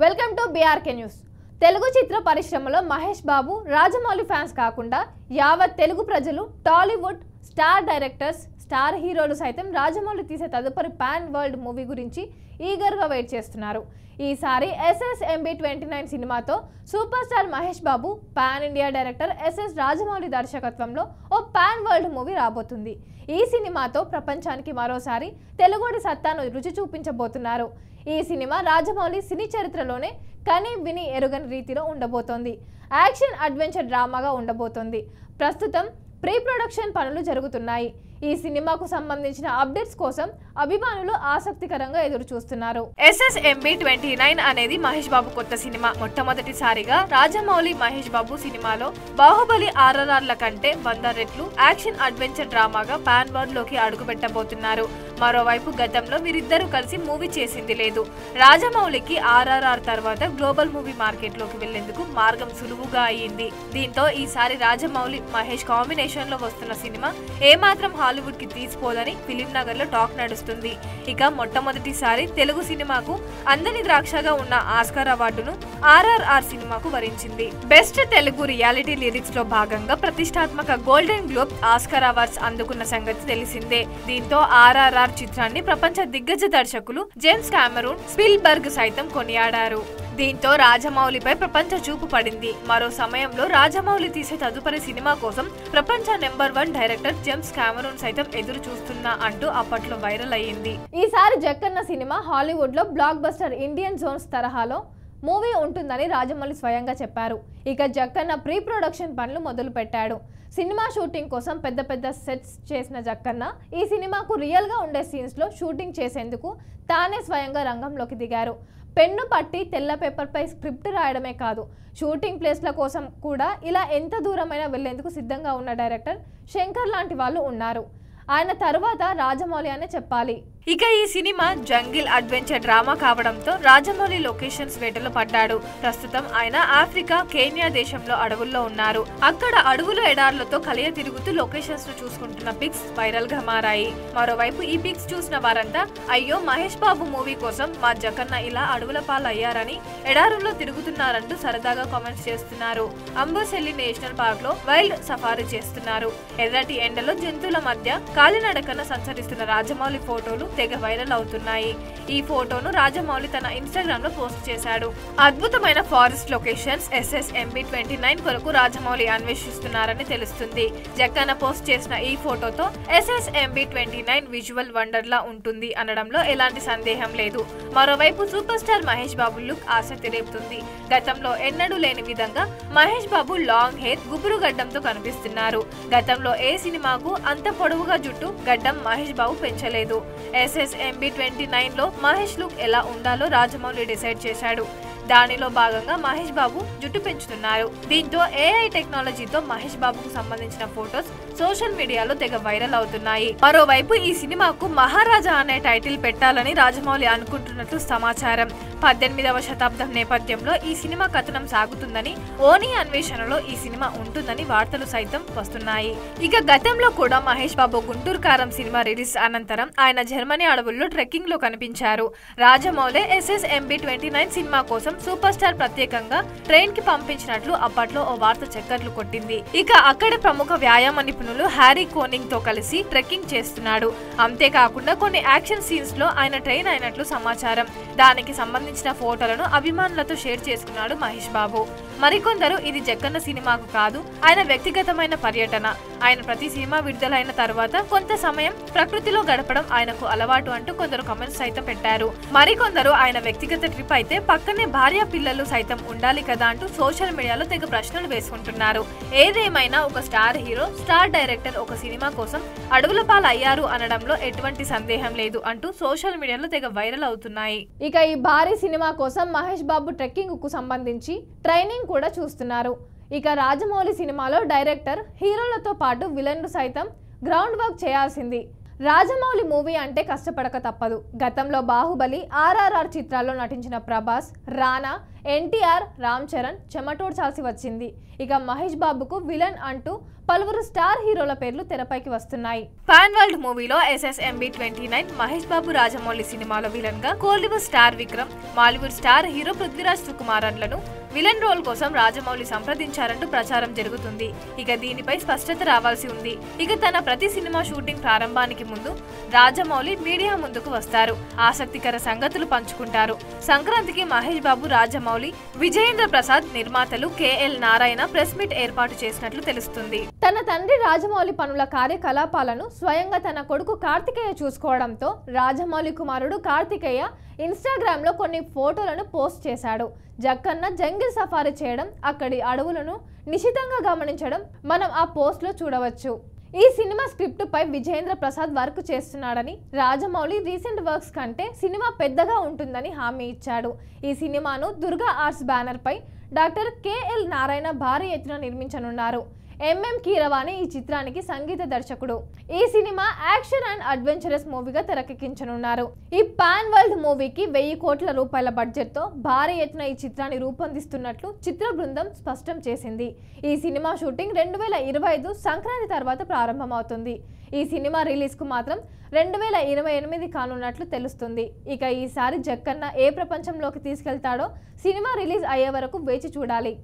welcome to BRK news Telugu చిత్ర పరిశ్రమలో Mahesh Babu Rajamouli fans కాకుండా యావత్ తెలుగు ప్రజలు టాలీవుడ్ స్టార్ డైరెక్టర్స్ స్టార్ హీరోలు సైతం రాజమౌళి తీసే తదుపరి పాన్ వరల్డ్ మూవీ గురించి ఈగర్గా వెయిట్ చేస్తున్నారు ఈసారి ఎస్ఎస్ఎంబి ట్వంటీ నైన్ సినిమాతో super star Mahesh Babu pan India director SS Rajamouli దర్శకత్వంలో ఓ పాన్ వరల్డ్ మూవీ రాబోతుంది ఈ సినిమాతో ప్రపంచానికి మరోసారి తెలుగుడి సత్తాను రుచి చూపించబోతున్నారు ఈ సినిమా రాజమౌళి సినీ చరిత్రలోనే కని విని ఎరుగని రీతిలో ఉండబోతోంది యాక్షన్ అడ్వెంచర్ డ్రామాగా ఉండబోతోంది ప్రస్తుతం ప్రీ ప్రొడక్షన్ పనులు జరుగుతున్నాయి ఈ సినిమాకు సంబంధించిన అప్డేట్స్ కోసం అభిమానులు ఆసక్తికరంగా ఎదురు చూస్తున్నారు ఎస్ఎస్ఎంబి ట్వంటీ నైన్ అనేది మహేష్ బాబు కొత్త సినిమా మొట్టమొదటిసారిగా రాజమౌళి మహేష్ బాబు సినిమాలో బాహుబలి ఆర్ఆర్ఆర్ల కంటే వంద రెట్లు యాక్షన్ అడ్వెంచర్ డ్రామాగా పాన్ వరల్డ్ లోకి అడుగు పెట్టబోతున్నారు మరోవైపు గతంలో వీరిద్దరూ కలిసి మూవీ చేసింది లేదు రాజమౌళికి ఆర్ఆర్ఆర్ తర్వాత గ్లోబల్ మూవీ మార్కెట్ లోకి వెళ్లేందుకు మార్గం సులువుగా అయ్యింది దీంతో ఈసారి రాజమౌళి మహేష్ కాంబినేషన్ లో వస్తున్న సినిమా ఏమాత్రం హాలీవుడ్ కి తీసిపోదని ఫిలిం నగర్ లో టాక్ నడుస్తుంది ఇక మొట్టమొదటిసారి తెలుగు సినిమాకు అందని ద్రాక్షగా ఉన్న ఆస్కార్ అవార్డును ఆర్ఆర్ఆర్ సినిమాకు వరించింది బెస్ట్ తెలుగు రియాలిటీ లిరిక్స్ లో భాగంగా ప్రతిష్టాత్మక గోల్డెన్ గ్లోబ్ ఆస్కార్ అవార్డ్స్ అందుకున్న సంగతి తెలిసిందే దీంతో ఆర్ఆర్ఆర్ చిత్రాన్ని ప్రపంచ దిగ్గజ దర్శకులు జేమ్స్ కామెరూన్ స్పిల్బర్గ్ సైతం కొనియాడారు దీంతో రాజమౌళిపై ప్రపంచ చూపు పడింది మరో సమయంలో రాజమౌళి తీసే తదుపరి సినిమా కోసం ప్రపంచ number one director James Cameron సైతం ఎదురు చూస్తున్నా అంటూ అప్పట్లో వైరల్ అయ్యింది ఈసారి జక్కన్న సినిమా హాలీవుడ్ లో బ్లాక్ బస్టర్ ఇండియన్ జోన్స్ తరహాలో మూవీ ఉంటుందని రాజమౌళి స్వయంగా చెప్పారు ఇక జక్కన్న ప్రీ ప్రొడక్షన్ పనులు మొదలు పెట్టాడు సినిమా షూటింగ్ కోసం పెద్ద పెద్ద సెట్స్ చేసిన జక్కన్న ఈ సినిమాకు రియల్గా ఉండే సీన్స్లో షూటింగ్ చేసేందుకు తానే స్వయంగా రంగంలోకి దిగారు పెన్ను పట్టి తెల్ల పేపర్పై స్క్రిప్ట్ రాయడమే కాదు షూటింగ్ ప్లేస్ల కోసం కూడా ఇలా ఎంత దూరమైనా వెళ్లేందుకు సిద్ధంగా ఉన్న డైరెక్టర్ శంకర్ లాంటి వాళ్ళు ఉన్నారు ఆయన తర్వాత రాజమౌళి అనే చెప్పాలి ఇక ఈ సినిమా జంగిల్ అడ్వెంచర్ డ్రామా కావడంతో రాజమౌళి లొకేషన్స్ వేటలో పడ్డాడు ప్రస్తుతం ఆయన ఆఫ్రికా కేన్యా దేశంలో అడవుల్లో ఉన్నారు అక్కడ అడవుల ఎడార్లతో కలియ తిరుగుతూ లొకేషన్స్ ను చూసుకుంటున్న పిక్స్ వైరల్ గా మారాయి మరోవైపు ఈ పిక్స్ చూసిన వారంతా అయ్యో మహేష్ బాబు మూవీ కోసం మా జగన్న ఇలా అడవుల పాలు అయ్యారని ఎడారుల్లో తిరుగుతున్నారంటూ సరదాగా కామెంట్స్ చేస్తున్నారు అంబోసెల్లి నేషనల్ పార్క్ లో వైల్డ్ సఫారీ చేస్తున్నారు ఎర్రటి ఎండలో జంతువుల మధ్య కాలినడకన సంచరిస్తున్న రాజమౌళి ఫోటోలు తెగ వైరల్ అవుతున్నాయి ఈ ఫోటోను రాజమౌళి తన ఇన్స్టాగ్రామ్ లో పోస్ట్ చేశాడు అద్భుతమైన forest locations SS MB twenty nine కొరకు రాజమౌళి అన్వేషిస్తున్నారని తెలుస్తుంది జక్కన్న పోస్ట్ చేసిన ఈ ఫోటోతో SS MB twenty nine visual wonder లా ఉంటుంది అనడంలో ఎలాంటి సందేహం లేదు మరోవైపు super star Mahesh Babu look ఆసక్తి రేపుతుంది గతంలో ఎన్నడూ లేని విధంగా మహేష్ బాబు లాంగ్ హెయిర్ గుబురు గడ్డంతో కనిపిస్తున్నారు గతంలో ఏ సినిమాకు అంత పొడవుగా జుట్టు గడ్డం మహేష్ బాబు పెంచలేదు ఎస్ఎస్ ఎంబీ ట్వంటీ నైన్ లో మహేష్ లుక్ ఎలా ఉండాలో రాజమౌళి డిసైడ్ చేశాడు దానిలో భాగంగా మహేష్ బాబు జుట్టు పెంచుతున్నారు దీంతో ఏఐ టెక్నాలజీతో మహేష్ బాబుకు సంబంధించిన ఫోటోస్ సోషల్ మీడియాలో తెగ వైరల్ అవుతున్నాయి మరోవైపు ఈ సినిమాకు మహారాజా అనే టైటిల్ పెట్టాలని రాజమౌళి అనుకుంటున్నట్లు సమాచారం పద్దెనిమిదవ శతాబ్దం నేపథ్యంలో ఈ సినిమా కథనం సాగుతుందని ఓనీ అన్వేషణలో ఈ సినిమా ఉంటుందని వార్తలు సైతం వస్తున్నాయి ఇక గతంలో కూడా మహేష్ బాబు గుంటూరు కారం సినిమా రిలీజ్ అనంతరం ఆయన జర్మనీ అడవుల్లో ట్రెక్కింగ్ లో కనిపించారు Rajamouli SS MB twenty nine సినిమా కోసం సూపర్ స్టార్ ప్రత్యేకంగా ట్రైన్ కి పంపించినట్లు అప్పట్లో ఓ వార్త చక్కర్లు కొట్టింది ఇక అక్కడ ప్రముఖ వ్యాయామ నిపుణులు హ్యారీ కోనింగ్ తో కలిసి ట్రెక్కింగ్ చేస్తున్నాడు అంతేకాకుండా కొన్ని యాక్షన్ సీన్స్ లో ఆయన ట్రైన్ అయినట్లు సమాచారం దానికి సంబంధించిన ఫోటోలను అభిమానులతో షేర్ చేసుకున్నాడు మహేష్ బాబు మరికొందరు ఇది జక్కన్న సినిమాకు కాదు ఆయన వ్యక్తిగతమైన పర్యటన ఆయన ప్రతి సినిమా విడుదలైన తర్వాత కొంత సమయం ప్రకృతిలో గడపడం ఆయనకు అలవాటు అంటూ కొందరు కమెంట్స్ సైతం పెట్టారు మరికొందరు ఆయన వ్యక్తిగత ట్రిప్ అయితే పక్కనే భార్య పిల్లలు సైతం ఉండాలి కదా అంటూ సోషల్ మీడియాలో తెగ ప్రశ్నలు వేసుకుంటున్నారు ఏదేమైనా ఒక స్టార్ హీరో స్టార్ డైరెక్టర్ ఒక సినిమా కోసం అడుగుల పాలు అయ్యారు అనడంలో ఎటువంటి సందేహం లేదు అంటూ సోషల్ మీడియాలో తెగ వైరల్ అవుతున్నాయి ఇక ఈ భారీ సినిమా కోసం మహేష్ బాబు ట్రెక్కింగ్ కు సంబంధించి ట్రైనింగ్ కూడా చూస్తున్నారు ఇక రాజమౌళి సినిమాలో డైరెక్టర్ హీరోలతో పాటు విలన్లు సైతం గ్రౌండ్ వర్క్ చేయాల్సింది రాజమౌళి మూవీ అంటే కష్టపడక తప్పదు గతంలో బాహుబలి ఆర్ఆర్ఆర్ చిత్రాల్లో నటించిన ప్రభాస్ రానా ఎన్టీఆర్ రామ్ చరణ్ చెమటోడ్చాల్సి వచ్చింది ఇక మహేష్ బాబుకు విలన్ అంటూ పలువురు స్టార్ హీరోల పేర్లు తెరపైకి వస్తున్నాయి పాన్ వరల్డ్ మూవీలో SSMB twenty nine Mahesh Babu Rajamouli సినిమాలో విలన్ గా Kollywood star Vikram Mollywood star hero Prithviraj సుకుమారన్లను విలన్ రోల్ కోసం రాజమౌళి సంప్రదించారంటూ ప్రచారం జరుగుతుంది ఇక దీనిపై స్పష్టత రావాల్సి ఉంది ఇక తన ప్రతి సినిమా షూటింగ్ ప్రారంభానికి ముందు రాజమౌళి మీడియా ముందుకు వస్తారు ఆసక్తికర సంగతులు పంచుకుంటారు సంక్రాంతికి మహేష్ బాబు రాజమౌళి విజయేంద్ర ప్రసాద్ నిర్మాతలు కేఎల్ నారాయణ ప్రెస్ మీట్ ఏర్పాటు చేసినట్లు తెలుస్తుంది తన తండ్రి రాజమౌళి పనుల కార్యకలాపాలను స్వయంగా తన కొడుకు కార్తికేయ చూసుకోవడంతో రాజమౌళి కుమారుడు కార్తికేయ ఇన్స్టాగ్రామ్ లో కొన్ని ఫోటోలను పోస్ట్ చేశాడు జక్కన్న జంగిల్ సఫారీ చేయడం అక్కడి అడవులను నిశితంగా గమనించడం మనం ఆ పోస్ట్ లో చూడవచ్చు ఈ సినిమా స్క్రిప్ట్ పై విజేంద్ర ప్రసాద్ వర్క్ చేస్తున్నాడని రాజమౌళి రీసెంట్ వర్క్స్ కంటే సినిమా పెద్దగా ఉంటుందని హామీ ఇచ్చాడు ఈ సినిమాను దుర్గా ఆర్ట్స్ బ్యానర్ పై డాక్టర్ కేఎల్ నారాయణ భారీ ఎత్తున నిర్మించనున్నారు ఎంఎం కీరవాణి ఈ చిత్రానికి సంగీత దర్శకుడు ఈ సినిమా యాక్షన్ అండ్ అడ్వెంచరస్ మూవీగా తెరకెక్కించనున్నారు ఈ పాన్ వరల్డ్ మూవీకి వెయ్యి కోట్ల రూపాయల బడ్జెట్ తో భారీ ఎత్తున ఈ చిత్రాన్ని రూపొందిస్తున్నట్లు చిత్ర బృందం స్పష్టం చేసింది ఈ సినిమా షూటింగ్ రెండు వేల ఇరవై ఐదు సంక్రాంతి తర్వాత ప్రారంభమవుతుంది ఈ సినిమా రిలీజ్ కు మాత్రం రెండు వేల ఇరవై ఎనిమిది కానున్నట్లు తెలుస్తుంది ఇక ఈసారి జక్కన్న ఏ ప్రపంచంలోకి తీసుకెళ్తాడో సినిమా రిలీజ్ అయ్యే వరకు వేచి చూడాలి